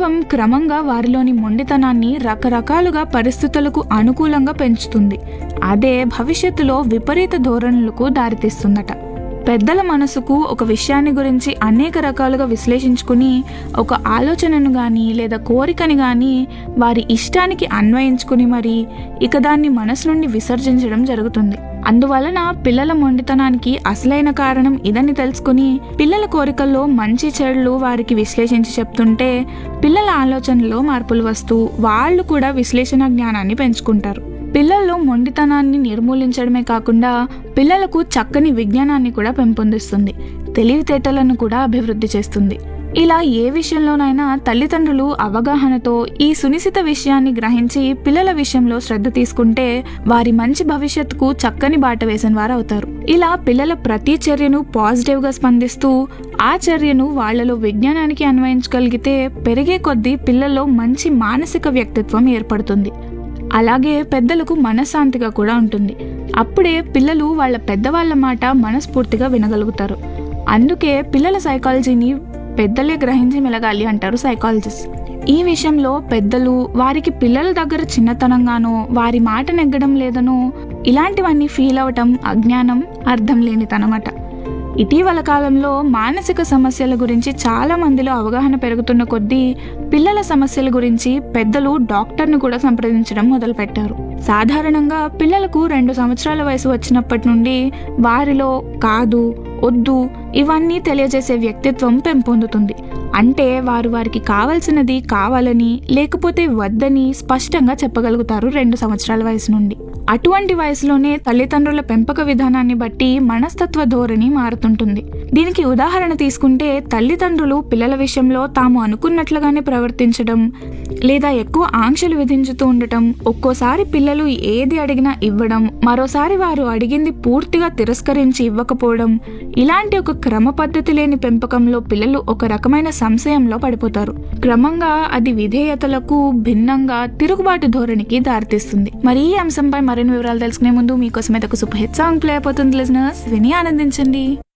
ప్రభావం క్రమంగా వారిలోని మొండితనాన్ని రకరకాలుగా పరిస్థితులకు అనుకూలంగా పెంచుతుంది అదే భవిష్యత్తులో విపరీత ధోరణులకు దారితీస్తుందట పెద్దల మనసుకు ఒక విషయాన్ని గురించి అనేక రకాలుగా విశ్లేషించుకుని ఒక ఆలోచనను కానీ లేదా కోరికని కానీ వారి ఇష్టానికి అన్వయించుకుని మరి ఇక దాన్ని మనసు నుండి విసర్జించడం జరుగుతుంది అందువలన పిల్లల మొండితనానికి అసలైన కారణం ఇదని తెలుసుకుని పిల్లల కోరికల్లో మంచి చెడులు వారికి విశ్లేషించి చెప్తుంటే పిల్లల ఆలోచనలో మార్పులు వస్తూ వాళ్ళు కూడా విశ్లేషణ జ్ఞానాన్ని పెంచుకుంటారు పిల్లల్లో మొండితనాన్ని నిర్మూలించడమే కాకుండా పిల్లలకు చక్కని విజ్ఞానాన్ని కూడా పెంపొందిస్తుంది తెలివితేటలను కూడా అభివృద్ధి చేస్తుంది ఇలా ఏ విషయంలోనైనా తల్లిదండ్రులు అవగాహనతో ఈ సునిశిత విషయాన్ని గ్రహించి పిల్లల విషయంలో శ్రద్ధ తీసుకుంటే వారి మంచి భవిష్యత్తుకు చక్కని బాట వేసిన వారు అవుతారు ఇలా పిల్లల ప్రతి చర్యను పాజిటివ్ గా స్పందిస్తూ ఆ చర్యను వాళ్లలో విజ్ఞానానికి అన్వయించగలిగితే పెరిగే కొద్దీ పిల్లల్లో మంచి మానసిక వ్యక్తిత్వం ఏర్పడుతుంది అలాగే పెద్దలకు మనశ్శాంతిగా కూడా ఉంటుంది అప్పుడే పిల్లలు వాళ్ళ పెద్దవాళ్ళ మాట మనస్ఫూర్తిగా వినగలుగుతారు అందుకే పిల్లల సైకాలజీని పెద్దలే గ్రహించి మెలగాలి అంటారు సైకాలజిస్ట్ ఈ విషయంలో పెద్దలు వారికి పిల్లల దగ్గర చిన్నతనంగానో వారి మాట నెగ్గడం లేదనో ఇలాంటివన్నీ ఫీల్ అవటం అజ్ఞానం అర్థం లేనితనమాట ఇటీవల కాలంలో మానసిక సమస్యల గురించి చాలా మందిలో అవగాహన పెరుగుతున్న కొద్దీ పిల్లల సమస్యల గురించి పెద్దలు డాక్టర్ను కూడా సంప్రదించడం మొదలుపెట్టారు సాధారణంగా పిల్లలకు రెండు సంవత్సరాల వయసు వచ్చినప్పటి నుండి వారిలో కాదు వద్దు ఇవన్నీ తెలియజేసే వ్యక్తిత్వం పెంపొందుతుంది అంటే వారు వారికి కావాల్సినది కావాలని లేకపోతే వద్దని స్పష్టంగా చెప్పగలుగుతారు రెండు సంవత్సరాల వయసు నుండి అటువంటి వయసులోనే తల్లిదండ్రుల పెంపక విధానాన్ని బట్టి మనస్తత్వ ధోరణి మారుతుంటుంది దీనికి ఉదాహరణ తీసుకుంటే తల్లిదండ్రులు పిల్లల విషయంలో తాము అనుకున్నట్లుగానే ప్రవర్తించడం లేదా ఎక్కువ ఆంక్షలు విధించుతూ ఉండటం ఒక్కోసారి పిల్లలు ఏది అడిగినా ఇవ్వడం మరోసారి వారు అడిగింది పూర్తిగా తిరస్కరించి ఇవ్వకపోవడం ఇలాంటి ఒక క్రమ పద్ధతి లేని పెంపకంలో పిల్లలు ఒక రకమైన సంశయంలో పడిపోతారు క్రమంగా అది విధేయతలకు భిన్నంగా తిరుగుబాటు ధోరణికి దారితీస్తుంది మరి ఈ అంశంపై మరిన్ని వివరాలు తెలుసుకునే ముందు మీకోసం అయితే ఒక సూపర్ హిట్ సాంగ్ ప్లే అయిపోతుంది లిజనర్స్ విని ఆనందించండి